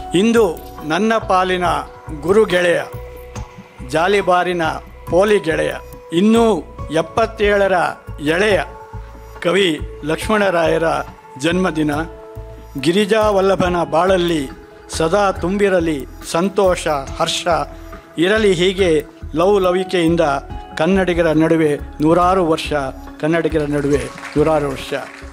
ಇಂದು ನನ್ನ ಪಾಲಿನ ಗುರು ಗೆಳೆಯ ಜಾಲಿಬಾರಿನ ಪೋಲಿ ಗೆಳೆಯ ಇನ್ನೂ ಎಪ್ಪತ್ತೇಳರ ಎಳೆಯ ಕವಿ ಲಕ್ಷ್ಮಣರಾಯರ ಜನ್ಮದಿನ ಗಿರಿಜಾ ವಲ್ಲಭನ ಬಾಳಲ್ಲಿ ಸದಾ ತುಂಬಿರಲಿ ಸಂತೋಷ ಹರ್ಷ ಇರಲಿ ಹೀಗೆ ಲವ್ ಲವಿಕೆಯಿಂದ ಕನ್ನಡಿಗರ ನಡುವೆ ನೂರಾರು ವರ್ಷ ಕನ್ನಡಿಗರ ನಡುವೆ ನೂರಾರು ವರ್ಷ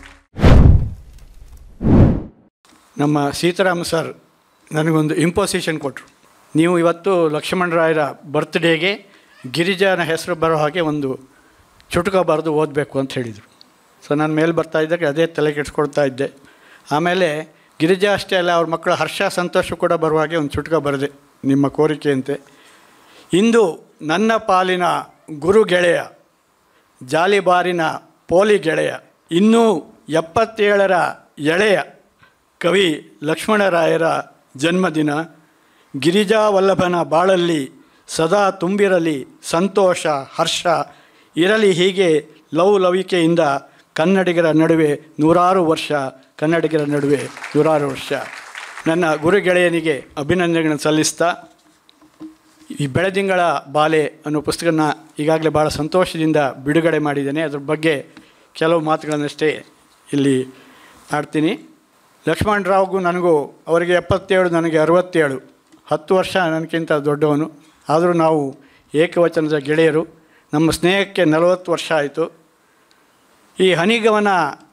ನಮ್ಮ ಸೀತಾರಾಮ್ ಸರ್ ನನಗೊಂದು ಇಂಪೋಸಿಷನ್ ಕೊಟ್ಟರು ನೀವು ಇವತ್ತು ಲಕ್ಷ್ಮಣರಾಯರ ಬರ್ತ್ಡೇಗೆ ಗಿರಿಜಾನ ಹೆಸರು ಬರೋ ಹಾಗೆ ಒಂದು ಚುಟುಕ ಬರೆದು ಓದಬೇಕು ಅಂತ ಹೇಳಿದರು ಸೊ ನಾನು ಮೇಲೆ ಬರ್ತಾ ಇದ್ದಾಗ ಅದೇ ತಲೆ ಕೆಡಿಸ್ಕೊಳ್ತಾ ಇದ್ದೆ ಆಮೇಲೆ ಗಿರಿಜಾ ಅಷ್ಟೇ ಅಲ್ಲ ಅವ್ರ ಮಕ್ಕಳ ಹರ್ಷ ಸಂತೋಷ ಕೂಡ ಬರುವ ಹಾಗೆ ಒಂದು ಚುಟುಕ ಬರೆದೆ ನಿಮ್ಮ ಕೋರಿಕೆಯಂತೆ ಇಂದು ನನ್ನ ಪಾಲಿನ ಗುರು ಗೆಳೆಯ ಜಾಲಿಬಾರಿನ ಪೋಲಿ ಗೆಳೆಯ ಇನ್ನೂ ಎಪ್ಪತ್ತೇಳರ ಎಳೆಯ ಕವಿ ಲಕ್ಷ್ಮಣರಾಯರ ಜನ್ಮದಿನ ಗಿರಿಜಾ ವಲ್ಲಭನ ಬಾಳಲ್ಲಿ ಸದಾ ತುಂಬಿರಲಿ ಸಂತೋಷ ಹರ್ಷ ಇರಲಿ ಹೀಗೆ ಲವ್ ಲವಿಕೆಯಿಂದ ಕನ್ನಡಿಗರ ನಡುವೆ ನೂರಾರು ವರ್ಷ ಕನ್ನಡಿಗರ ನಡುವೆ ನೂರಾರು ವರ್ಷ ನನ್ನ ಗುರು ಗೆಳೆಯನಿಗೆ ಅಭಿನಂದನೆಗಳನ್ನು ಸಲ್ಲಿಸ್ತಾ ಈ ಬೆಳದಿಂಗಳ ಬಾಲೆ ಅನ್ನೋ ಪುಸ್ತಕನ ಈಗಾಗಲೇ ಭಾಳ ಸಂತೋಷದಿಂದ ಬಿಡುಗಡೆ ಮಾಡಿದ್ದೇನೆ ಅದ್ರ ಬಗ್ಗೆ ಕೆಲವು ಮಾತುಗಳನ್ನಷ್ಟೇ ಇಲ್ಲಿ ಆಡ್ತೀನಿ ಲಕ್ಷ್ಮಣರಾವ್ಗೂ ನನಗೂ ಅವರಿಗೆ ಎಪ್ಪತ್ತೇಳು ನನಗೆ ಅರವತ್ತೇಳು ಹತ್ತು ವರ್ಷ ನನಗಿಂತ ದೊಡ್ಡವನು ಆದರೂ ನಾವು ಏಕವಚನದ ಗೆಳೆಯರು ನಮ್ಮ ಸ್ನೇಹಕ್ಕೆ ನಲವತ್ತು ವರ್ಷ ಆಯಿತು ಈ ಹನಿಗವನ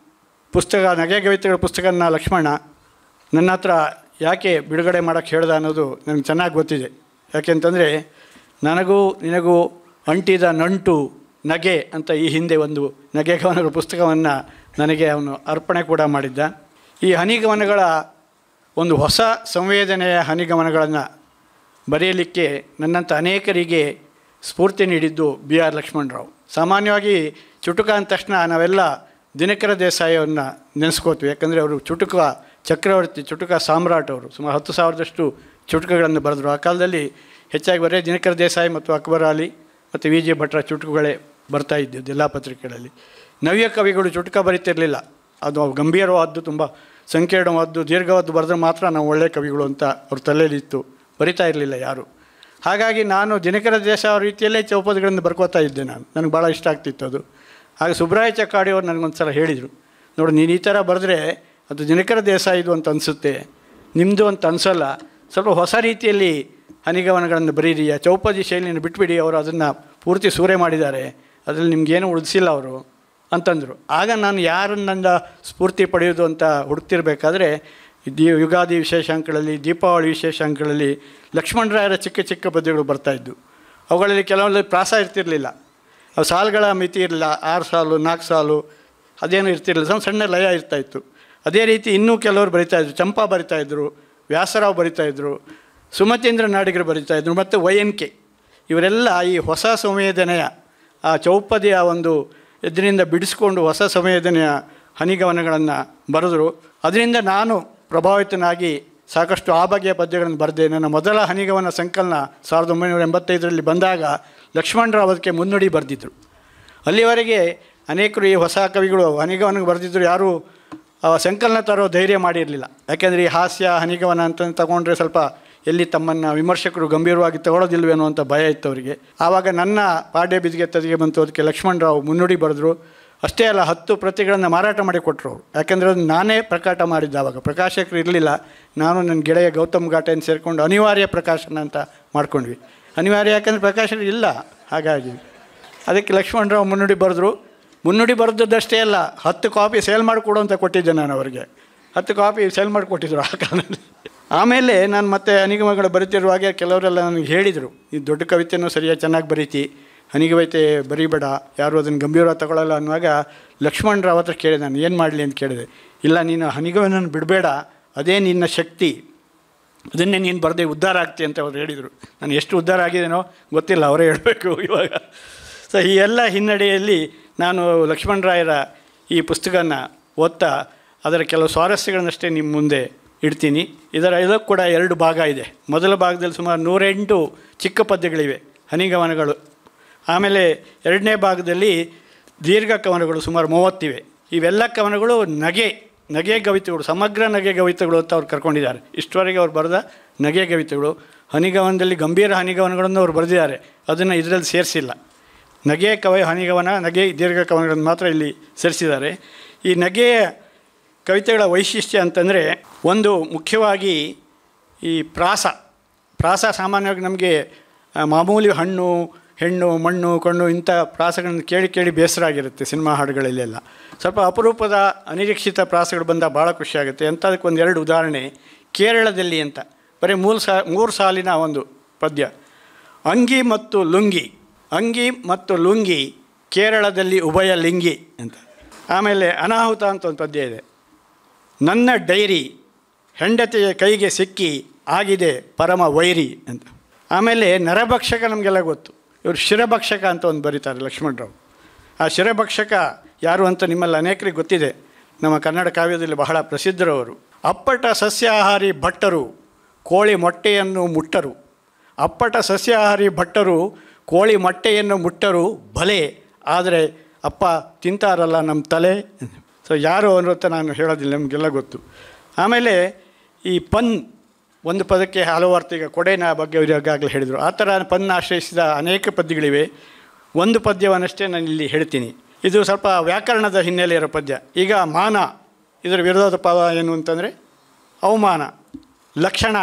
ಪುಸ್ತಕ ನಗೆಗವಿತೆಗಳ ಪುಸ್ತಕನ ಲಕ್ಷ್ಮಣ ನನ್ನ ಹತ್ರ ಯಾಕೆ ಬಿಡುಗಡೆ ಮಾಡೋಕ್ಕೆ ಹೇಳ್ದ ಅನ್ನೋದು ನನಗೆ ಚೆನ್ನಾಗಿ ಗೊತ್ತಿದೆ ಯಾಕೆಂತಂದರೆ ನನಗೂ ನಿನಗೂ ಅಂಟಿದ ನಂಟು ನಗೆ ಅಂತ ಈ ಹಿಂದೆ ಒಂದು ನಗೆಗವನಗಳ ಪುಸ್ತಕವನ್ನು ನನಗೆ ಅವನು ಅರ್ಪಣೆ ಕೂಡ ಮಾಡಿದ್ದ ಈ ಹನಿಗವನಗಳ ಒಂದು ಹೊಸ ಸಂವೇದನೆಯ ಹನಿಗಮನಗಳನ್ನು ಬರೆಯಲಿಕ್ಕೆ ನನ್ನಂಥ ಅನೇಕರಿಗೆ ಸ್ಫೂರ್ತಿ ನೀಡಿದ್ದು ಬಿ ಆರ್ ಲಕ್ಷ್ಮಣರಾವ್ ಸಾಮಾನ್ಯವಾಗಿ ಚುಟುಕ ಅಂದ ತಕ್ಷಣ ನಾವೆಲ್ಲ ದಿನಕರ ದೇಸಾಯಿಯನ್ನು ನೆನೆಸ್ಕೋತೀವಿ ಯಾಕಂದರೆ ಅವರು ಚುಟುಕ ಚಕ್ರವರ್ತಿ ಚುಟುಕ ಸಾಮ್ರಾಟ್ ಅವರು ಸುಮಾರು ಹತ್ತು ಸಾವಿರದಷ್ಟು ಚುಟುಕಗಳನ್ನು ಬರೆದರು ಆ ಕಾಲದಲ್ಲಿ ಹೆಚ್ಚಾಗಿ ಬರೀ ದಿನಕರ ದೇಸಾಯಿ ಮತ್ತು ಅಕ್ಬರ್ ಅಲಿ ಮತ್ತು ವಿ ಜಿ ಭಟ್ರ ಚುಟುಕುಗಳೇ ಬರ್ತಾ ಇದ್ದದ್ದು ಎಲ್ಲ ಪತ್ರಿಕೆಗಳಲ್ಲಿ ನವ್ಯ ಕವಿಗಳು ಚುಟುಕ ಬರೀತಿರಲಿಲ್ಲ ಅದು ಗಂಭೀರವಾದ್ದು ತುಂಬ ಸಂಕೀರ್ಣವಾದ್ದು ದೀರ್ಘವಾದ್ದು ಬರೆದ್ರೆ ಮಾತ್ರ ನಾವು ಒಳ್ಳೆಯ ಕವಿಗಳು ಅಂತ ಅವ್ರ ತಲೆಯಲ್ಲಿತ್ತು ಬರಿತಾ ಇರಲಿಲ್ಲ ಯಾರು ಹಾಗಾಗಿ ನಾನು ದಿನಕರ ದೇಶ ಅವ್ರ ರೀತಿಯಲ್ಲೇ ಚೌಪದಿಗಳನ್ನು ಬರ್ಕೋತಾ ಇದ್ದೆ ನಾನು ನನಗೆ ಭಾಳ ಇಷ್ಟ ಆಗ್ತಿತ್ತು ಅದು ಆಗ ಸುಬ್ರಾಯ ಚಕ್ಕಾಡಿ ಅವ್ರು ನನಗೊಂದು ಸಲ ಹೇಳಿದರು ನೋಡು ನೀನು ಈ ಥರ ಬರೆದ್ರೆ ಅದು ದಿನಕರ ದೇಶ ಇದು ಅಂತ ಅನಿಸುತ್ತೆ ನಿಮ್ಮದು ಅಂತ ಅನಿಸಲ್ಲ ಸ್ವಲ್ಪ ಹೊಸ ರೀತಿಯಲ್ಲಿ ಹನಿಗವನಗಳನ್ನು ಬರೀರಿ ಆ ಚೌಪದಿ ಶೈಲಿಯನ್ನು ಬಿಟ್ಬಿಡಿ ಅವರು ಅದನ್ನು ಪೂರ್ತಿ ಸೂರೆ ಮಾಡಿದ್ದಾರೆ ಅದರಲ್ಲಿ ನಿಮ್ಗೇನು ಉಳಿಸಿಲ್ಲ ಅವರು ಅಂತಂದರು ಆಗ ನಾನು ಯಾರನ್ನಿಂದ ಸ್ಫೂರ್ತಿ ಪಡೆಯೋದು ಅಂತ ಹುಡುಕ್ತಿರ್ಬೇಕಾದ್ರೆ ದಿ ಯುಗಾದಿ ವಿಶೇಷಾಂಕಗಳಲ್ಲಿ ದೀಪಾವಳಿ ವಿಶೇಷಾಂಕಗಳಲ್ಲಿ ಲಕ್ಷ್ಮಣರಾಯರ ಚಿಕ್ಕ ಚಿಕ್ಕ ಪದ್ಯಗಳು ಬರ್ತಾಯಿದ್ದು ಅವುಗಳಲ್ಲಿ ಕೆಲವೊಂದು ಪ್ರಾಸ ಇರ್ತಿರಲಿಲ್ಲ ಅವು ಸಾಲುಗಳ ಮಿತಿ ಇರಲಿಲ್ಲ ಆರು ಸಾಲು ನಾಲ್ಕು ಸಾಲು ಅದೇನು ಇರ್ತಿರಲಿಲ್ಲ ಸಣ್ಣ ಸಣ್ಣ ಲಯ ಇರ್ತಾಯಿತ್ತು ಅದೇ ರೀತಿ ಇನ್ನೂ ಕೆಲವರು ಬರಿತಾಯಿದ್ರು ಚಂಪಾ ಬರಿತಾಯಿದ್ರು ವ್ಯಾಸರಾವ್ ಬರಿತಾಯಿದ್ರು ಸುಮತೇಂದ್ರ ನಾಡಿಗರು ಬರಿತಾಯಿದ್ರು ಮತ್ತು ವೈ ಎನ್ ಕೆ ಇವರೆಲ್ಲ ಈ ಹೊಸ ಸಂವೇದನೆಯ ಆ ಚೌಪದಿಯ ಒಂದು ಇದರಿಂದ ಬಿಡಿಸ್ಕೊಂಡು ಹೊಸ ಸಂವೇದನೆಯ ಹನಿಗವನಗಳನ್ನು ಬರೆದರು ಅದರಿಂದ ನಾನು ಪ್ರಭಾವಿತನಾಗಿ ಸಾಕಷ್ಟು ಆ ಬಗೆಯ ಪದ್ಯಗಳನ್ನು ಬರೆದೆ ನನ್ನ ಮೊದಲ ಹನಿಗವನ ಸಂಕಲನ ಸಾವಿರದ ಒಂಬೈನೂರ ಎಂಬತ್ತೈದರಲ್ಲಿ ಬಂದಾಗ ಲಕ್ಷ್ಮಣರಾವ್ ಅದಕ್ಕೆ ಮುನ್ನುಡಿ ಬರೆದಿದ್ದರು ಅಲ್ಲಿವರೆಗೆ ಅನೇಕರು ಈ ಹೊಸ ಕವಿಗಳು ಹನಿಗವನಿಗೆ ಬರೆದಿದ್ದರು ಯಾರೂ ಆ ಸಂಕಲನ ತರೋ ಧೈರ್ಯ ಮಾಡಿರಲಿಲ್ಲ ಯಾಕೆಂದರೆ ಈ ಹಾಸ್ಯ ಹನಿಗವನ ಅಂತ ತಗೊಂಡ್ರೆ ಸ್ವಲ್ಪ ಎಲ್ಲಿ ತಮ್ಮನ್ನು ವಿಮರ್ಶಕರು ಗಂಭೀರವಾಗಿ ತಗೊಳ್ಳೋದಿಲ್ವೇನೋ ಅಂತ ಭಯ ಇತ್ತು ಅವರಿಗೆ ಆವಾಗ ನನ್ನ ಪಾಡ್ಯ ಬಿದಿಗೆ ತದಿಗೆ ಬಂತು ಅದಕ್ಕೆ ಲಕ್ಷ್ಮಣರಾವ್ ಮುನ್ನುಡಿ ಬರೆದ್ರು ಅಷ್ಟೇ ಅಲ್ಲ ಹತ್ತು ಪ್ರತಿಗಳನ್ನು ಮಾರಾಟ ಮಾಡಿ ಕೊಟ್ಟರು ಅವರು ಯಾಕೆಂದರೆ ಅದನ್ನು ನಾನೇ ಪ್ರಕಾಟ ಮಾಡಿದ್ದೆ ಆವಾಗ ಪ್ರಕಾಶಕರು ಇರಲಿಲ್ಲ ನಾನು ನನ್ನ ಗೆಳೆಯ ಗೌತಮ್ ಘಾಟೆಯನ್ನು ಸೇರಿಕೊಂಡು ಅನಿವಾರ್ಯ ಪ್ರಕಾಶನ ಅಂತ ಮಾಡ್ಕೊಂಡ್ವಿ ಅನಿವಾರ್ಯ ಯಾಕಂದರೆ ಪ್ರಕಾಶಕರು ಇಲ್ಲ ಹಾಗಾಗಿ ಅದಕ್ಕೆ ಲಕ್ಷ್ಮಣರಾವ್ ಮುನ್ನುಡಿ ಬರೆದ್ರು ಮುನ್ನುಡಿ ಬರೆದದ್ದಷ್ಟೇ ಅಲ್ಲ ಹತ್ತು ಕಾಪಿ ಸೇಲ್ ಮಾಡಿಕೊಡು ಅಂತ ಕೊಟ್ಟಿದ್ದೆ ನಾನು ಅವರಿಗೆ ಹತ್ತು ಕಾಪಿ ಸೇಲ್ ಮಾಡಿಕೊಟ್ಟಿದ್ರು ಆ ಕಾಲದಲ್ಲಿ ಆಮೇಲೆ ನಾನು ಮತ್ತೆ ಹನಿಗಮಗಳು ಬರೀತಿರುವಾಗ ಕೆಲವರೆಲ್ಲ ನನಗೆ ಹೇಳಿದರು ಈ ದೊಡ್ಡ ಕವಿತೆನೂ ಸರಿಯಾಗಿ ಚೆನ್ನಾಗಿ ಬರೀತಿ ಹನಿಗವೈತೆ ಬರೀಬೇಡ ಯಾರು ಅದನ್ನು ಗಂಭೀರವಾಗಿ ತಗೊಳ್ಳಲ್ಲ ಅನ್ನುವಾಗ ಲಕ್ಷ್ಮಣರಾವ್ ಹತ್ರ ಕೇಳಿದೆ ನಾನು ಏನು ಮಾಡಲಿ ಅಂತ ಕೇಳಿದೆ ಇಲ್ಲ ನೀನು ಹನಿಗವನನ್ನು ಬಿಡಬೇಡ ಅದೇ ನಿನ್ನ ಶಕ್ತಿ ಅದನ್ನೇ ನೀನು ಬರದೆ ಉದ್ಧಾರ ಆಗ್ತಿ ಅಂತ ಅವ್ರು ಹೇಳಿದರು ನಾನು ಎಷ್ಟು ಉದ್ಧಾರ ಆಗಿದ್ದೇನೋ ಗೊತ್ತಿಲ್ಲ ಅವರೇ ಹೇಳಬೇಕು ಇವಾಗ ಸೊ ಈ ಎಲ್ಲ ಹಿನ್ನಡೆಯಲ್ಲಿ ನಾನು ಲಕ್ಷ್ಮಣರಾಯರ ಈ ಪುಸ್ತಕನ ಓದ್ತಾ ಅದರ ಕೆಲವು ಸ್ವಾರಸ್ಯಗಳನ್ನಷ್ಟೇ ನಿಮ್ಮ ಮುಂದೆ ಇಡ್ತೀನಿ ಇದರ ಇದಕ್ಕೆ ಕೂಡ ಎರಡು ಭಾಗ ಇದೆ ಮೊದಲ ಭಾಗದಲ್ಲಿ ಸುಮಾರು ನೂರೆಂಟು ಚಿಕ್ಕ ಪದ್ಯಗಳಿವೆ ಹನಿಗವನಗಳು ಆಮೇಲೆ ಎರಡನೇ ಭಾಗದಲ್ಲಿ ದೀರ್ಘ ಕವನಗಳು ಸುಮಾರು ಮೂವತ್ತಿವೆ ಇವೆಲ್ಲ ಕವನಗಳು ನಗೆ ನಗೆ ಗವಿತೆಗಳು ಸಮಗ್ರ ನಗೆ ಗವಿತೆಗಳು ಅಂತ ಅವ್ರು ಕರ್ಕೊಂಡಿದ್ದಾರೆ ಇಷ್ಟವರೆಗೆ ಅವ್ರು ಬರೆದ ನಗೆ ಗವಿತೆಗಳು ಹನಿಗವನದಲ್ಲಿ ಗಂಭೀರ ಹನಿಗವನಗಳನ್ನು ಅವ್ರು ಬರೆದಿದ್ದಾರೆ ಅದನ್ನು ಇದರಲ್ಲಿ ಸೇರಿಸಿಲ್ಲ ನಗೆ ಕವಯ ಹನಿಗವನ ನಗೆ ದೀರ್ಘ ಕವನಗಳನ್ನು ಮಾತ್ರ ಇಲ್ಲಿ ಸೇರಿಸಿದ್ದಾರೆ ಈ ನಗೆಯ ಕವಿತೆಗಳ ವೈಶಿಷ್ಟ್ಯ ಅಂತಂದರೆ ಒಂದು ಮುಖ್ಯವಾಗಿ ಈ ಪ್ರಾಸ ಪ್ರಾಸ ಸಾಮಾನ್ಯವಾಗಿ ನಮಗೆ ಆ, ಮಾಮೂಲಿ ಹಣ್ಣು ಹೆಣ್ಣು ಮಣ್ಣು ಕಣ್ಣು ಇಂಥ ಪ್ರಾಸಗಳನ್ನು ಕೇಳಿ ಕೇಳಿ ಬೇಸರ ಆಗಿರುತ್ತೆ ಸಿನಿಮಾ ಹಾಡುಗಳಲ್ಲೆಲ್ಲ ಸ್ವಲ್ಪ ಅಪರೂಪದ ಅನಿರೀಕ್ಷಿತ ಪ್ರಾಸಗಳು ಬಂದಾಗ ಭಾಳ ಖುಷಿಯಾಗುತ್ತೆ ಅಂಥದಕ್ಕೆ ಒಂದು ಎರಡು ಉದಾಹರಣೆ ಕೇರಳದಲ್ಲಿ ಅಂತ ಬರೀ ಮೂರು ಸಾ ಮೂರು ಸಾಲಿನ ಒಂದು ಪದ್ಯ ಅಂಗಿ ಮತ್ತು ಲುಂಗಿ ಅಂಗಿ ಮತ್ತು ಲುಂಗಿ ಕೇರಳದಲ್ಲಿ ಉಭಯ ಲಿಂಗಿ ಅಂತ ಆಮೇಲೆ ಅನಾಹುತ ಅಂತ ಒಂದು ಪದ್ಯ ಇದೆ ನನ್ನ ಡೈರಿ ಹೆಂಡತಿಯ ಕೈಗೆ ಸಿಕ್ಕಿ ಆಗಿದೆ ಪರಮ ವೈರಿ ಅಂತ ಆಮೇಲೆ ನರಭಕ್ಷಕ ನಮಗೆಲ್ಲ ಗೊತ್ತು ಇವರು ಶಿರಭಕ್ಷಕ ಅಂತ ಒಂದು ಬರೀತಾರೆ ಲಕ್ಷ್ಮಣರಾವ್ ಆ ಶಿರಭಕ್ಷಕ ಯಾರು ಅಂತ ನಿಮ್ಮಲ್ಲಿ ಅನೇಕರಿಗೆ ಗೊತ್ತಿದೆ ನಮ್ಮ ಕನ್ನಡ ಕಾವ್ಯದಲ್ಲಿ ಬಹಳ ಪ್ರಸಿದ್ಧರವರು ಅಪ್ಪಟ ಸಸ್ಯಾಹಾರಿ ಭಟ್ಟರು ಕೋಳಿ ಮೊಟ್ಟೆಯನ್ನು ಮುಟ್ಟರು ಅಪ್ಪಟ ಸಸ್ಯಾಹಾರಿ ಭಟ್ಟರು ಕೋಳಿ ಮೊಟ್ಟೆಯನ್ನು ಮುಟ್ಟರು ಭಲೆ ಆದರೆ ಅಪ್ಪ ತಿಂತಾರಲ್ಲ ನಮ್ಮ ತಲೆ ಸೊ ಯಾರು ಅನ್ನೋತ್ತ ನಾನು ಹೇಳೋದಿಲ್ಲ ನಮಗೆಲ್ಲ ಗೊತ್ತು ಆಮೇಲೆ ಈ ಪನ್ ಒಂದು ಪದಕ್ಕೆ ಹಲವು ಅರ್ಥ ಈಗ ಕೊಡೆನ ಬಗ್ಗೆ ಅವರು ಈಗಾಗಲೇ ಹೇಳಿದರು ಆ ಥರ ಪನ್ನ ಆಶ್ರಯಿಸಿದ ಅನೇಕ ಪದ್ಯಗಳಿವೆ ಒಂದು ಪದ್ಯವನ್ನಷ್ಟೇ ನಾನು ಇಲ್ಲಿ ಹೇಳ್ತೀನಿ ಇದು ಸ್ವಲ್ಪ ವ್ಯಾಕರಣದ ಹಿನ್ನೆಲೆ ಇರೋ ಪದ್ಯ ಈಗ ಮಾನ ಇದರ ವಿರೋಧ ಪದ ಏನು ಅಂತಂದರೆ ಅವಮಾನ ಲಕ್ಷಣ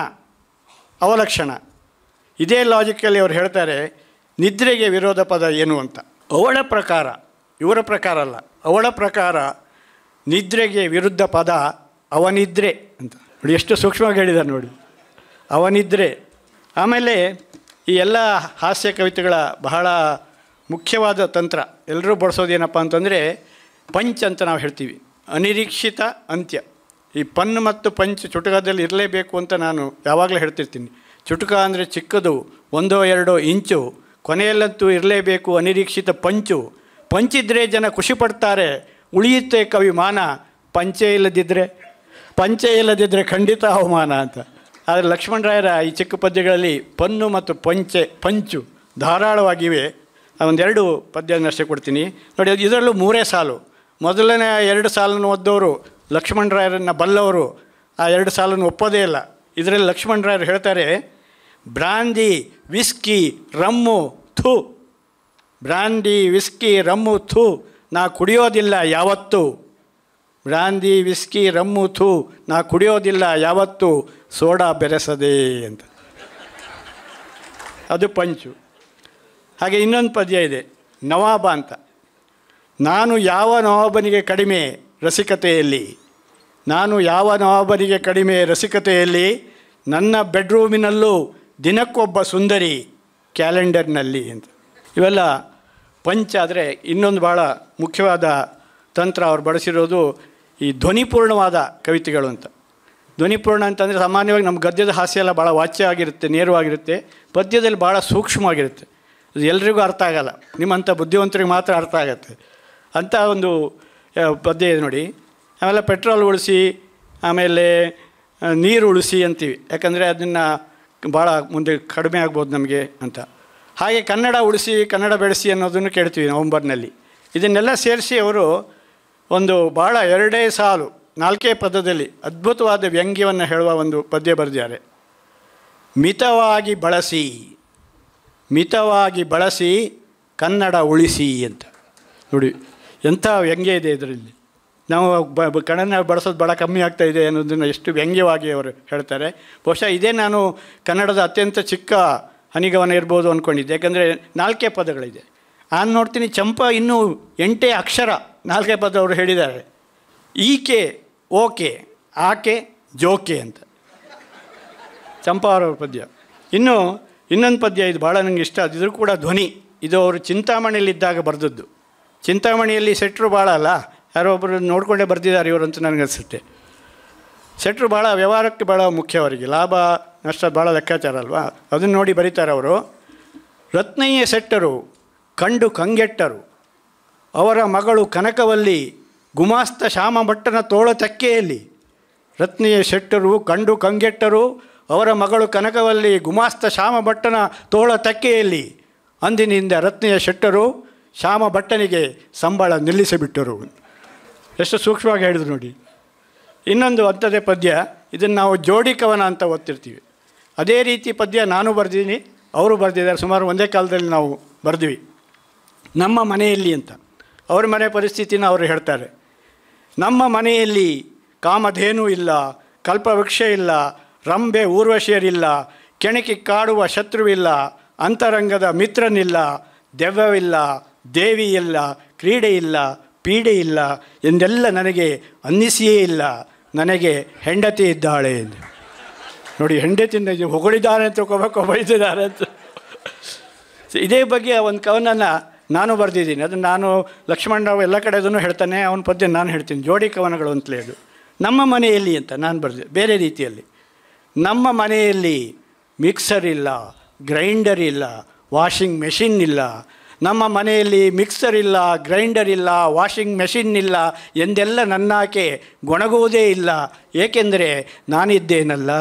ಅವಲಕ್ಷಣ ಇದೇ ಲಾಜಿಕಲ್ಲಿ ಅವ್ರು ಹೇಳ್ತಾರೆ ನಿದ್ರೆಗೆ ವಿರೋಧ ಪದ ಏನು ಅಂತ ಅವಳ ಪ್ರಕಾರ ಇವರ ಪ್ರಕಾರ ಅಲ್ಲ ಅವಳ ಪ್ರಕಾರ ನಿದ್ರೆಗೆ ವಿರುದ್ಧ ಪದ ಅವನಿದ್ರೆ ಅಂತ ನೋಡಿ ಎಷ್ಟು ಸೂಕ್ಷ್ಮವಾಗಿ ಹೇಳಿದ್ದಾರೆ ನೋಡಿ ಅವನಿದ್ರೆ ಆಮೇಲೆ ಈ ಎಲ್ಲ ಹಾಸ್ಯ ಕವಿತೆಗಳ ಬಹಳ ಮುಖ್ಯವಾದ ತಂತ್ರ ಎಲ್ಲರೂ ಬಳಸೋದೇನಪ್ಪ ಅಂತಂದರೆ ಪಂಚ್ ಅಂತ ನಾವು ಹೇಳ್ತೀವಿ ಅನಿರೀಕ್ಷಿತ ಅಂತ್ಯ ಈ ಪನ್ ಮತ್ತು ಪಂಚ್ ಚುಟುಕದಲ್ಲಿ ಇರಲೇಬೇಕು ಅಂತ ನಾನು ಯಾವಾಗಲೂ ಹೇಳ್ತಿರ್ತೀನಿ ಚುಟುಕ ಅಂದರೆ ಚಿಕ್ಕದು ಒಂದೋ ಎರಡೋ ಇಂಚು ಕೊನೆಯಲ್ಲಂತೂ ಇರಲೇಬೇಕು ಅನಿರೀಕ್ಷಿತ ಪಂಚು ಪಂಚಿದ್ರೆ ಜನ ಖುಷಿ ಪಡ್ತಾರೆ ಉಳಿಯುತ್ತೆ ಕವಿ ಮಾನ ಪಂಚೆ ಇಲ್ಲದಿದ್ದರೆ ಪಂಚೆ ಇಲ್ಲದಿದ್ದರೆ ಖಂಡಿತ ಅವಮಾನ ಅಂತ ಆದರೆ ಲಕ್ಷ್ಮಣರಾಯರ ಈ ಚಿಕ್ಕ ಪದ್ಯಗಳಲ್ಲಿ ಪನ್ನು ಮತ್ತು ಪಂಚೆ ಪಂಚು ಧಾರಾಳವಾಗಿವೆ ಒಂದೆರಡು ಪದ್ಯನಷ್ಟೇ ಕೊಡ್ತೀನಿ ನೋಡಿ ಅದು ಇದರಲ್ಲೂ ಮೂರೇ ಸಾಲು ಮೊದಲನೇ ಎರಡು ಸಾಲನ್ನು ಓದ್ದವರು ಲಕ್ಷ್ಮಣರಾಯರನ್ನು ಬಲ್ಲವರು ಆ ಎರಡು ಸಾಲನ್ನು ಒಪ್ಪೋದೇ ಇಲ್ಲ ಇದರಲ್ಲಿ ಲಕ್ಷ್ಮಣರಾಯರು ಹೇಳ್ತಾರೆ ಬ್ರಾಂದಿ ವಿಸ್ಕಿ ರಮ್ಮು ಥೂ ಬ್ರಾಂದಿ ವಿಸ್ಕಿ ರಮ್ಮು ಥೂ ನಾ ಕುಡಿಯೋದಿಲ್ಲ ಯಾವತ್ತೂ ಬ್ರಾಂದಿ ವಿಸ್ಕಿ ರಮ್ಮು ಥೂ ನಾ ಕುಡಿಯೋದಿಲ್ಲ ಯಾವತ್ತೂ ಸೋಡಾ ಬೆರೆಸದೆ ಅಂತ ಅದು ಪಂಚು ಹಾಗೆ ಇನ್ನೊಂದು ಪದ್ಯ ಇದೆ ನವಾಬ ಅಂತ ನಾನು ಯಾವ ನವಾಬನಿಗೆ ಕಡಿಮೆ ರಸಿಕತೆಯಲ್ಲಿ ನಾನು ಯಾವ ನವಾಬನಿಗೆ ಕಡಿಮೆ ರಸಿಕತೆಯಲ್ಲಿ ನನ್ನ ಬೆಡ್ರೂಮಿನಲ್ಲೂ ದಿನಕ್ಕೊಬ್ಬ ಸುಂದರಿ ಕ್ಯಾಲೆಂಡರ್ನಲ್ಲಿ ಅಂತ ಇವೆಲ್ಲ ಪಂಚ ಆದರೆ ಇನ್ನೊಂದು ಭಾಳ ಮುಖ್ಯವಾದ ತಂತ್ರ ಅವ್ರು ಬಳಸಿರೋದು ಈ ಧ್ವನಿಪೂರ್ಣವಾದ ಕವಿತೆಗಳು ಅಂತ ಧ್ವನಿಪೂರ್ಣ ಅಂತಂದರೆ ಸಾಮಾನ್ಯವಾಗಿ ನಮ್ಮ ಗದ್ಯದ ಹಾಸ್ಯ ಎಲ್ಲ ಭಾಳ ವಾಚ್ಯ ಆಗಿರುತ್ತೆ ನೇರವಾಗಿರುತ್ತೆ ಪದ್ಯದಲ್ಲಿ ಭಾಳ ಸೂಕ್ಷ್ಮವಾಗಿರುತ್ತೆ ಅದು ಎಲ್ರಿಗೂ ಅರ್ಥ ಆಗಲ್ಲ ನಿಮ್ಮಂಥ ಬುದ್ಧಿವಂತರಿಗೆ ಮಾತ್ರ ಅರ್ಥ ಆಗುತ್ತೆ ಅಂಥ ಒಂದು ಆ, ಪದ್ಯ ಇದೆ ನೋಡಿ ಆಮೇಲೆ ಪೆಟ್ರೋಲ್ ಉಳಿಸಿ ಆಮೇಲೆ ಆ, ನೀರು ಉಳಿಸಿ ಅಂತೀವಿ ಯಾಕಂದರೆ ಅದನ್ನು ಭಾಳ ಮುಂದೆ ಕಡಿಮೆ ಆಗ್ಬೋದು ನಮಗೆ ಅಂತ ಹಾಗೆ ಕನ್ನಡ ಉಳಿಸಿ ಕನ್ನಡ ಬೆಳೆಸಿ ಅನ್ನೋದನ್ನು ಕೇಳ್ತೀವಿ ನವಂಬರ್ನಲ್ಲಿ ಇದನ್ನೆಲ್ಲ ಸೇರಿಸಿ ಅವರು ಒಂದು ಭಾಳ ಎರಡೇ ಸಾಲು ನಾಲ್ಕೇ ಪದದಲ್ಲಿ ಅದ್ಭುತವಾದ ವ್ಯಂಗ್ಯವನ್ನು ಹೇಳುವ ಒಂದು ಪದ್ಯ ಬರೆದಿದ್ದಾರೆ ಮಿತವಾಗಿ ಬಳಸಿ ಮಿತವಾಗಿ ಬಳಸಿ ಕನ್ನಡ ಉಳಿಸಿ ಅಂತ ನೋಡಿ ಎಂಥ ವ್ಯಂಗ್ಯ ಇದೆ ಇದರಲ್ಲಿ ನಾವು ಬ ಬ- ಕನ್ನಡ ಬಳಸೋದು ಭಾಳ ಕಮ್ಮಿ ಆಗ್ತಾ ಇದೆ ಅನ್ನೋದನ್ನು ಎಷ್ಟು ವ್ಯಂಗ್ಯವಾಗಿ ಅವರು ಹೇಳ್ತಾರೆ ಬಹುಶಃ ಇದೇ ನಾನು ಕನ್ನಡದ ಅತ್ಯಂತ ಚಿಕ್ಕ ಹನಿಗವನ ಇರ್ಬೋದು ಅಂದ್ಕೊಂಡಿದ್ದೆ ಯಾಕಂದರೆ ನಾಲ್ಕೇ ಪದಗಳಿದೆ ನಾನು ನೋಡ್ತೀನಿ ಚಂಪ ಇನ್ನೂ ಎಂಟೇ ಅಕ್ಷರ ನಾಲ್ಕೇ ಪದ ಅವರು ಹೇಳಿದ್ದಾರೆ ಈಕೆ ಓಕೆ ಆಕೆ ಜೋಕೆ ಅಂತ ಚಂಪಾ ಅವರ ಪದ್ಯ ಇನ್ನು ಇನ್ನೊಂದು ಪದ್ಯ ಇದು ಭಾಳ ನನಗೆ ಇಷ್ಟ ಅದು ಇದ್ರೂ ಕೂಡ ಧ್ವನಿ ಇದು ಅವರು ಚಿಂತಾಮಣಿಯಲ್ಲಿದ್ದಾಗ ಬರೆದದ್ದು ಚಿಂತಾಮಣಿಯಲ್ಲಿ ಸೆಟ್ರು ಭಾಳ ಅಲ್ಲ ಯಾರೋ ಒಬ್ಬರು ನೋಡಿಕೊಂಡೇ ಬರೆದಿದ್ದಾರೆ ಇವರು ಅಂತ ನನಗೆ ಅನಿಸುತ್ತೆ ಸೆಟ್ರು ಭಾಳ ವ್ಯವಹಾರಕ್ಕೆ ಭಾಳ ಮುಖ್ಯ ಅವರಿಗೆ ಲಾಭ ನಷ್ಟ ಭಾಳ ಲೆಕ್ಕಾಚಾರ ಅಲ್ವಾ ಅದನ್ನು ನೋಡಿ ಬರೀತಾರೆ ಅವರು ರತ್ನಯ್ಯ ಸೆಟ್ಟರು ಕಂಡು ಕಂಗೆಟ್ಟರು ಅವರ ಮಗಳು ಕನಕವಲ್ಲಿ ಗುಮಾಸ್ತ ಶ್ಯಾಮ ಭಟ್ಟನ ತೋಳ ತೆಕ್ಕೆಯಲ್ಲಿ ರತ್ನಯ್ಯ ಶೆಟ್ಟರು ಕಂಡು ಕಂಗೆಟ್ಟರು ಅವರ ಮಗಳು ಕನಕವಲ್ಲಿ ಗುಮಾಸ್ತ ಶ್ಯಾಮ ಭಟ್ಟನ ತೋಳ ತೆಕ್ಕೆಯಲ್ಲಿ ಅಂದಿನಿಂದ ರತ್ನಯ್ಯ ಶೆಟ್ಟರು ಶ್ಯಾಮ ಭಟ್ಟನಿಗೆ ಸಂಬಳ ನಿಲ್ಲಿಸಿಬಿಟ್ಟರು ಎಷ್ಟು ಸೂಕ್ಷ್ಮವಾಗಿ ಹೇಳಿದ್ರು ನೋಡಿ ಇನ್ನೊಂದು ಅಂಥದ್ದೇ ಪದ್ಯ ಇದನ್ನು ನಾವು ಜೋಡಿ ಕವನ ಅಂತ ಓದ್ತಿರ್ತೀವಿ ಅದೇ ರೀತಿ ಪದ್ಯ ನಾನು ಬರೆದಿದ್ದೀನಿ ಅವರು ಬರೆದಿದ್ದಾರೆ ಸುಮಾರು ಒಂದೇ ಕಾಲದಲ್ಲಿ ನಾವು ಬರೆದ್ವಿ ನಮ್ಮ ಮನೆಯಲ್ಲಿ ಅಂತ ಅವ್ರ ಮನೆ ಪರಿಸ್ಥಿತಿನ ಅವರು ಹೇಳ್ತಾರೆ ನಮ್ಮ ಮನೆಯಲ್ಲಿ ಕಾಮಧೇನು ಇಲ್ಲ ಕಲ್ಪವೃಕ್ಷ ಇಲ್ಲ ರಂಬೆ ಊರ್ವಶಿಯರಿಲ್ಲ ಕೆಣಕಿ ಕಾಡುವ ಶತ್ರುವಿಲ್ಲ ಅಂತರಂಗದ ಮಿತ್ರನಿಲ್ಲ ದೆವ್ವವಿಲ್ಲ ದೇವಿ ಇಲ್ಲ ಕ್ರೀಡೆ ಇಲ್ಲ ಪೀಡೆ ಇಲ್ಲ ಎಂದೆಲ್ಲ ನನಗೆ ಅನ್ನಿಸಿಯೇ ಇಲ್ಲ ನನಗೆ ಹೆಂಡತಿ ಇದ್ದಾಳೆ ಎಂದು ನೋಡಿ ಹೆಂಡತಿನ ಹೊಗಳಿದ್ದಾರೆ ಅಂತ ತಿಳ್ಕೊಬೇಕು ಬೈದಿದ್ದಾರೆ ಅಂತ ಇದೇ ಬಗ್ಗೆ ಒಂದು ಕವನನ ನಾನು ಬರೆದಿದ್ದೀನಿ ಅದನ್ನು ನಾನು ಲಕ್ಷ್ಮಣರಾವ್ ಎಲ್ಲ ಕಡೆ ಅದನ್ನು ಹೇಳ್ತಾನೆ ಅವನ ಪದ್ಯ ನಾನು ಹೇಳ್ತೀನಿ ಜೋಡಿ ಕವನಗಳು ಅಂತಲೇ ಅದು ನಮ್ಮ ಮನೆಯಲ್ಲಿ ಅಂತ ನಾನು ಬರೆದೆ ಬೇರೆ ರೀತಿಯಲ್ಲಿ ನಮ್ಮ ಮನೆಯಲ್ಲಿ ಮಿಕ್ಸರ್ ಇಲ್ಲ ಗ್ರೈಂಡರ್ ಇಲ್ಲ ವಾಷಿಂಗ್ ಮೆಷಿನ್ ಇಲ್ಲ ನಮ್ಮ ಮನೆಯಲ್ಲಿ ಮಿಕ್ಸರ್ ಇಲ್ಲ ಗ್ರೈಂಡರ್ ಇಲ್ಲ ವಾಷಿಂಗ್ ಮೆಷಿನ್ ಇಲ್ಲ ಎಂದೆಲ್ಲ ನನ್ನಾಕೆ ಗೊಣಗುವುದೇ ಇಲ್ಲ ಏಕೆಂದರೆ ನಾನಿದ್ದೇನಲ್ಲ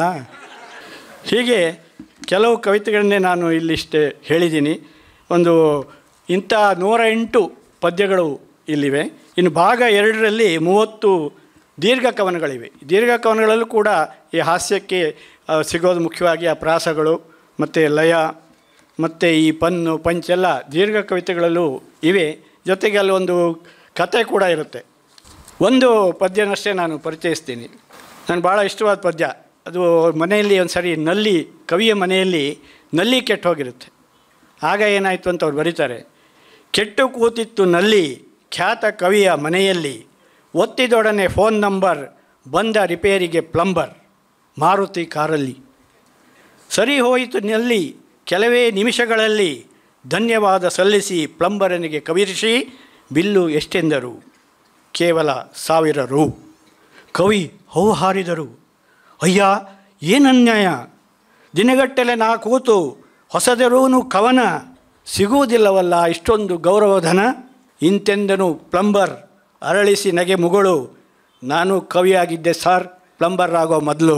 ಹೀಗೆ ಕೆಲವು ಕವಿತೆಗಳನ್ನೇ ನಾನು ಇಲ್ಲಿಷ್ಟೇ ಹೇಳಿದ್ದೀನಿ ಒಂದು ಇಂಥ ನೂರ ಎಂಟು ಪದ್ಯಗಳು ಇಲ್ಲಿವೆ ಇನ್ನು ಭಾಗ ಎರಡರಲ್ಲಿ ಮೂವತ್ತು ದೀರ್ಘ ಕವನಗಳಿವೆ ದೀರ್ಘ ಕವನಗಳಲ್ಲೂ ಕೂಡ ಈ ಹಾಸ್ಯಕ್ಕೆ ಆ, ಸಿಗೋದು ಮುಖ್ಯವಾಗಿ ಆ ಪ್ರಾಸಗಳು ಮತ್ತು ಲಯ ಮತ್ತು ಈ ಪನ್ನು ಪಂಚೆಲ್ಲ ದೀರ್ಘ ಕವಿತೆಗಳಲ್ಲೂ ಇವೆ ಜೊತೆಗೆ ಅಲ್ಲಿ ಒಂದು ಕತೆ ಕೂಡ ಇರುತ್ತೆ ಒಂದು ಪದ್ಯನಷ್ಟೇ ನಾನು ಪರಿಚಯಿಸ್ತೀನಿ ನನಗೆ ಭಾಳ ಇಷ್ಟವಾದ ಪದ್ಯ ಅದು ಮನೆಯಲ್ಲಿ ಒಂದು ಸರಿ ನಲ್ಲಿ ಕವಿಯ ಮನೆಯಲ್ಲಿ ನಲ್ಲಿ ಕೆಟ್ಟು ಹೋಗಿರುತ್ತೆ ಆಗ ಏನಾಯಿತು ಅಂತ ಅವ್ರು ಬರೀತಾರೆ ಕೆಟ್ಟು ಕೂತಿತ್ತು ನಲ್ಲಿ ಖ್ಯಾತ ಕವಿಯ ಮನೆಯಲ್ಲಿ ಒತ್ತಿದೊಡನೆ ಫೋನ್ ನಂಬರ್ ಬಂದ ರಿಪೇರಿಗೆ ಪ್ಲಂಬರ್ ಮಾರುತಿ ಕಾರಲ್ಲಿ ಸರಿ ಹೋಯಿತು ನಲ್ಲಿ ಕೆಲವೇ ನಿಮಿಷಗಳಲ್ಲಿ ಧನ್ಯವಾದ ಸಲ್ಲಿಸಿ ಪ್ಲಂಬರನಿಗೆ ಕವಿರಿಸಿ ಬಿಲ್ಲು ಎಷ್ಟೆಂದರು ಕೇವಲ ಸಾವಿರ ರು ಕವಿ ಹೌಹಾರಿದರು ಅಯ್ಯ ಏನನ್ಯಾಯ ದಿನಗಟ್ಟಲೆ ನಾ ಕೂತು ಹೊಸದರೂನು ಕವನ ಸಿಗುವುದಿಲ್ಲವಲ್ಲ ಇಷ್ಟೊಂದು ಗೌರವಧನ ಇಂತೆಂದನು ಪ್ಲಂಬರ್ ಅರಳಿಸಿ ನಗೆ ಮುಗಳು ನಾನು ಕವಿಯಾಗಿದ್ದೆ ಸರ್ ಪ್ಲಂಬರ್ ಆಗೋ ಮೊದಲು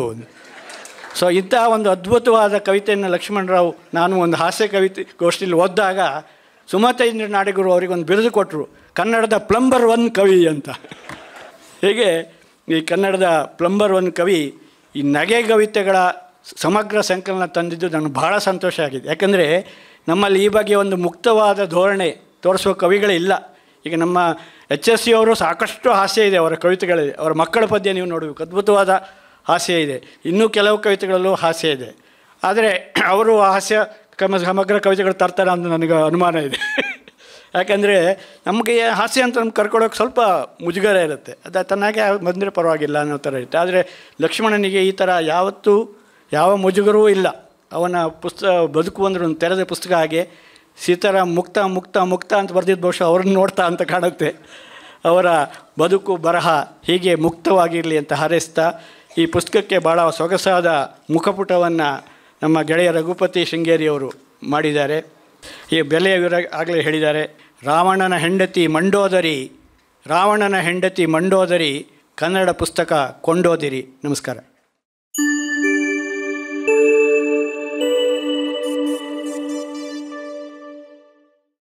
ಸೊ ಇಂಥ ಒಂದು ಅದ್ಭುತವಾದ ಕವಿತೆಯನ್ನು ಲಕ್ಷ್ಮಣರಾವ್ ನಾನು ಒಂದು ಹಾಸ್ಯ ಕವಿತೆ ಗೋಷ್ಠಿಲಿ ಓದಿದಾಗ ಸುಮತೇಂದ್ರ ನಾಡಿಗರು ಅವರಿಗೊಂದು ಬಿರುದು ಕೊಟ್ಟರು ಕನ್ನಡದ ಪ್ಲಂಬರ್ ಒನ್ ಕವಿ ಅಂತ ಹೀಗೆ ಈ ಕನ್ನಡದ ಪ್ಲಂಬರ್ ಒನ್ ಕವಿ ಈ ನಗೆ ಕವಿತೆಗಳ ಸಮಗ್ರ ಸಂಕಲನ ತಂದಿದ್ದು ನನಗೆ ಭಾಳ ಸಂತೋಷ ಆಗಿದೆ ಯಾಕಂದರೆ ನಮ್ಮಲ್ಲಿ ಈ ಬಗ್ಗೆ ಒಂದು ಮುಕ್ತವಾದ ಧೋರಣೆ ತೋರಿಸುವ ಕವಿಗಳೇ ಇಲ್ಲ ಈಗ ನಮ್ಮ ಎಚ್ ಎಸ್ ಸಿ ಅವರು ಸಾಕಷ್ಟು ಹಾಸ್ಯ ಇದೆ ಅವರ ಕವಿತೆಗಳಿದೆ ಅವರ ಮಕ್ಕಳ ಪದ್ಯ ನೀವು ನೋಡಬೇಕು ಅದ್ಭುತವಾದ ಹಾಸ್ಯ ಇದೆ ಇನ್ನೂ ಕೆಲವು ಕವಿತೆಗಳಲ್ಲೂ ಹಾಸ್ಯ ಇದೆ ಆದರೆ ಅವರು ಆ ಹಾಸ್ಯ ಕಮ ಸಮಗ್ರ ಕವಿತೆಗಳು ತರ್ತಾರೆ ಅಂತ ನನಗೆ ಅನುಮಾನ ಇದೆ ಯಾಕಂದರೆ ನಮಗೆ ಹಾಸ್ಯ ಅಂತ ನಮ್ಗೆ ಕರ್ಕೊಳ್ಳೋಕೆ ಸ್ವಲ್ಪ ಮುಜುಗರ ಇರುತ್ತೆ ಅದು ತನ್ನಾಗೆ ಬಂದರೆ ಪರವಾಗಿಲ್ಲ ಅನ್ನೋ ಥರ ಇರುತ್ತೆ ಆದರೆ ಲಕ್ಷ್ಮಣನಿಗೆ ಈ ಥರ ಯಾವತ್ತೂ ಯಾವ ಮುಜುಗರವೂ ಇಲ್ಲ ಅವನ ಪುಸ್ತಕ ಬದುಕು ಅಂದ್ರೆ ಒಂದು ತೆರೆದ ಪುಸ್ತಕ ಹಾಗೆ ಸೀತಾರಾಮ್ ಮುಕ್ತ ಮುಕ್ತ ಮುಕ್ತ ಅಂತ ಬರೆದಿದ್ದು ಬಹುಶಃ ಅವ್ರನ್ನ ನೋಡ್ತಾ ಅಂತ ಕಾಣುತ್ತೆ ಅವರ ಬದುಕು ಬರಹ ಹೀಗೆ ಮುಕ್ತವಾಗಿರಲಿ ಅಂತ ಹಾರೈಸ್ತಾ ಈ ಪುಸ್ತಕಕ್ಕೆ ಭಾಳ ಸೊಗಸಾದ ಮುಖಪುಟವನ್ನು ನಮ್ಮ ಗೆಳೆಯ ರಘುಪತಿ ಶೃಂಗೇರಿಯವರು ಮಾಡಿದ್ದಾರೆ ಈ ಬೆಲೆಯ ವಿವರ ಆಗಲೇ ಹೇಳಿದ್ದಾರೆ ರಾವಣನ ಹೆಂಡತಿ ಮಂಡೋದರಿ ರಾವಣನ ಹೆಂಡತಿ ಮಂಡೋದರಿ ಕನ್ನಡ ಪುಸ್ತಕ ಕೊಂಡೋದಿರಿ ನಮಸ್ಕಾರ